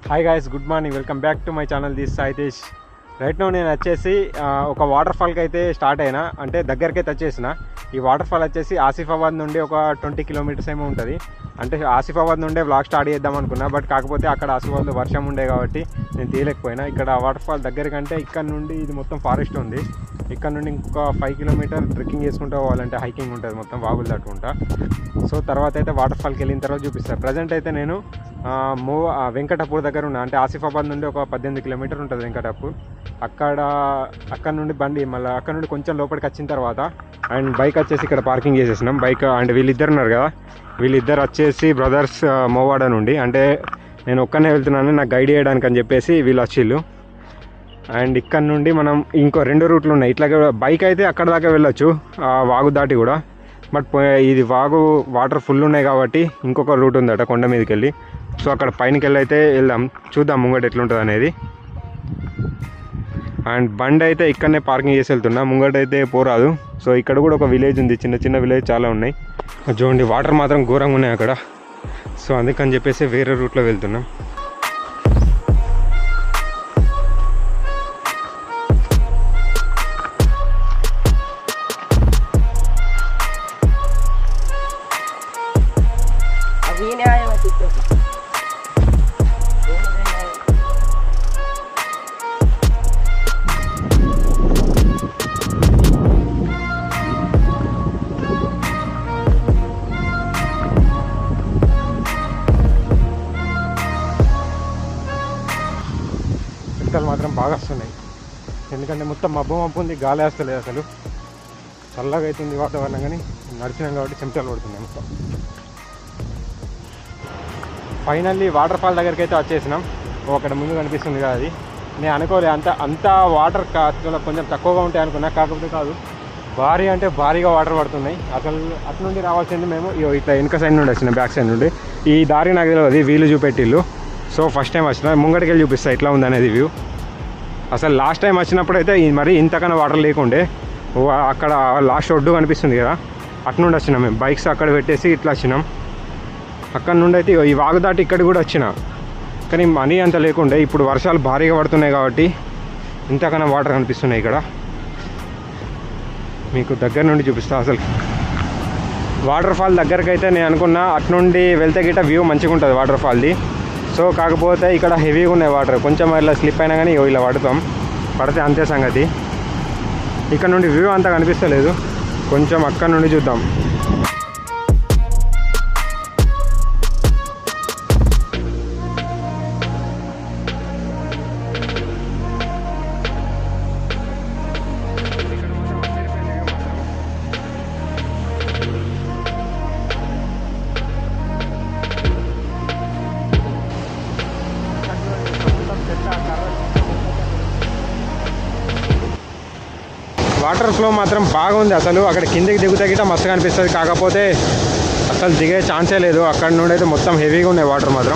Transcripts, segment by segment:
hi guys good morning welcome back to my channel this Saitesh right now నేను వచ్చేసి ఆ, ఒక వాటర్ ఫాల్కి అయితే స్టార్ట్ అయినా అంటే దగ్గరికైతే వచ్చేసిన ఈ వాటర్ ఫాల్ వచ్చేసి ఆసిఫాబాద్ నుండి ఒక ట్వంటీ కిలోమీటర్స్ ఏమో ఉంటుంది అంటే ఆసిఫాబాద్ నుండే వ్లాగ్ స్టార్ట్ చేద్దాం అనుకున్నా బట్ కాకపోతే అక్కడ ఆసిఫాబాద్లో వర్షం ఉండే కాబట్టి నేను తీయలేకపోయినా ఇక్కడ వాటర్ ఫాల్ దగ్గరికంటే ఇక్కడ నుండి ఇది మొత్తం ఫారెస్ట్ ఉంది ఇక్కడ నుండి ఇంకొక ఫైవ్ కిలోమీటర్ ట్రెక్కింగ్ చేసుకుంటూ పోవాలంటే హైకింగ్ ఉంటుంది మొత్తం వాగులు తట్టుకుంటా సో తర్వాత అయితే వాటర్ ఫాల్కి వెళ్ళిన తర్వాత చూపిస్తాను ప్రజెంట్ అయితే నేను ఆ, మో ఆ, వెంకటాపూర్ దగ్గర ఉన్నా అంటే ఆసిఫాబాద్ నుండి ఒక పద్దెనిమిది కిలోమీటర్ ఉంటుంది వెంకటాపూర్ అక్కడ అక్కడ నుండి బండి మళ్ళీ అక్కడ నుండి కొంచెం లోపలికి వచ్చిన తర్వాత అండ్ బైక్ వచ్చేసి ఇక్కడ పార్కింగ్ చేసేసినాం బైక్ అండ్ వీళ్ళిద్దరు ఉన్నారు కదా వీళ్ళిద్దరు వచ్చేసి బ్రదర్స్ మోవాడ నుండి అంటే నేను ఒక్కనే వెళ్తున్నాను నాకు గైడ్ చేయడానికి అని చెప్పేసి వీళ్ళు వచ్చిళ్ళు అండ్ ఇక్కడ నుండి మనం ఇంకో రెండు రూట్లు ఉన్నాయి ఇట్లా బైక్ అయితే అక్కడ దాకా వెళ్ళొచ్చు ఆ వాగు దాటి కూడా బట్ పో- ఇది వాగు వాటర్ ఫుల్ ఉన్నాయి కాబట్టి ఇంకొక రూట్ ఉందట కొండ మీదకి వెళ్ళి సో అక్కడ పైనకి వెళ్ళి అయితే వెళ్దాం చూద్దాం ముంగట ఎట్లుంటుంది అనేది అండ్ బండి అయితే ఇక్కడనే పార్కింగ్ చేసి వెళ్తున్నా ముంగట అయితే పోరాదు సో ఇక్కడ కూడా ఒక విలేజ్ ఉంది చిన్న చిన్న విలేజ్ చాలా ఉన్నాయి చూడండి వాటర్ మాత్రం ఘోరంగా ఉన్నాయి అక్కడ సో అందుకని చెప్పేసి వేరే రూట్లో వెళ్తున్నాం అవి న్యాయం తీసుకొస్తా పిట్టలు మాత్రం బాగా వస్తున్నాయి ఎందుకంటే మొత్తం మబ్బు మబ్బు ఉంది గాలి వేస్తలేదు అసలు చల్లగా అవుతుంది వాతావరణం కానీ నడిచినాం కాబట్టి చెమటలు పడుతున్నాయి మొత్తం ఫైనల్లీ వాటర్ ఫాల్ దగ్గరికి అయితే వచ్చేసినాం ఓ అక్కడ ముందు కనిపిస్తుంది కదా అది నేను అనుకోలే అంత అంత వాటర్ కొంచెం తక్కువగా ఉంటాయి అనుకున్నా కాకపోతే కాదు భారీ అంటే భారీగా వాటర్ పడుతున్నాయి అసలు అటు నుండి రావాల్సింది మేము ఇగో ఇట్లా వెనక సైడ్ నుండి వచ్చిన బ్యాక్ సైడ్ నుండి ఈ దారి నాకు తెలియదు వీలు చూపెట్టిల్లు సో ఫస్ట్ టైం వచ్చిన ముంగడికి వెళ్ళి చూపిస్తా ఎట్లా ఉంది అనేది వ్యూ అసలు లాస్ట్ టైం వచ్చినప్పుడు అయితే ఈ- మరి ఇంతకన్నా వాటర్ లేకుండే వా- అక్కడ లాస్ట్ ఒడ్డు కనిపిస్తుంది కదా అటు నుండి వచ్చినాం మేము బైక్స్ అక్కడ పెట్టేసి ఇట్లా వచ్చినాం అక్కడ నుండి అయితే ఇగో ఈ వాగు దాటి ఇక్కడ కూడా వచ్చిన కానీ మనీ అంత లేకుండే ఇప్పుడు వర్షాలు భారీగా పడుతున్నాయి కాబట్టి ఇంతకన్నా వాటర్ కనిపిస్తున్నాయి ఇక్కడ మీకు దగ్గర నుండి చూపిస్తా అసలు వాటర్ ఫాల్ దగ్గరకు అయితే నేను అనుకున్నా అటు నుండి వెళ్తే గిట్ట వ్యూ మంచిగా ఉంటుంది వాటర్ ఫాల్ది సో కాకపోతే ఇక్కడ హెవీగా ఉన్నాయి వాటర్ కొంచెం ఇలా స్లిప్ అయినా కానీ ఇగో ఇలా పడతాం పడితే అంతే సంగతి ఇక్కడ నుండి వ్యూ అంతా కనిపిస్తలేదు కొంచెం అక్కడ నుండి చూద్దాం వాటర్ ఫ్లో మాత్రం బాగుంది అసలు అక్కడ కిందకి దిగుతా గిట్ట మస్తు కనిపిస్తుంది కాకపోతే అసలు దిగే ఛాన్సే లేదు అక్కడ నుండి అయితే మొత్తం హెవీగా ఉన్నాయి వాటర్ మాత్రం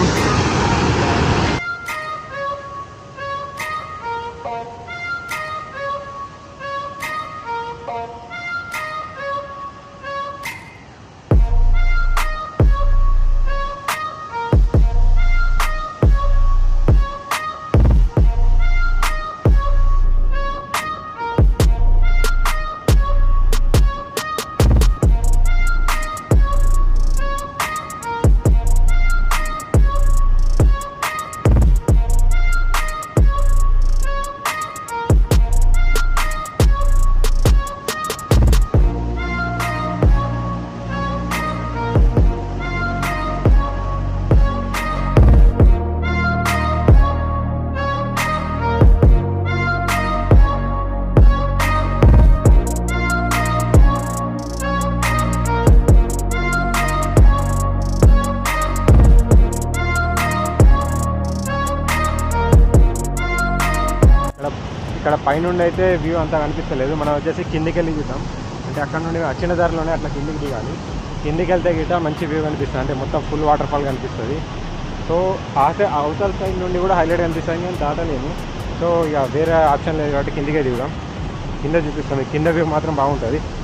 ఇక్కడ ఇక్కడ పైనుండి అయితే వ్యూ అంతా కనిపిస్తలేదు మనం వచ్చేసి కిందికి వెళ్ళి చూద్దాం అంటే అక్కడ నుండి వచ్చిన దారిలోనే అట్లా కిందికి దిగాలి కిందికి వెళ్తే గిట్ట మంచి వ్యూ కనిపిస్తుంది అంటే మొత్తం ఫుల్ వాటర్ ఫాల్ కనిపిస్తుంది సో ఆట అవతల సైడ్ నుండి కూడా హైలైట్ కనిపిస్తుంది కానీ దాటలేము సో ఇక వేరే ఆప్షన్ లేదు కాబట్టి కిందికే దిగుదాం కింద చూపిస్తాం ఈ కింద వ్యూ మాత్రం బాగుంటుంది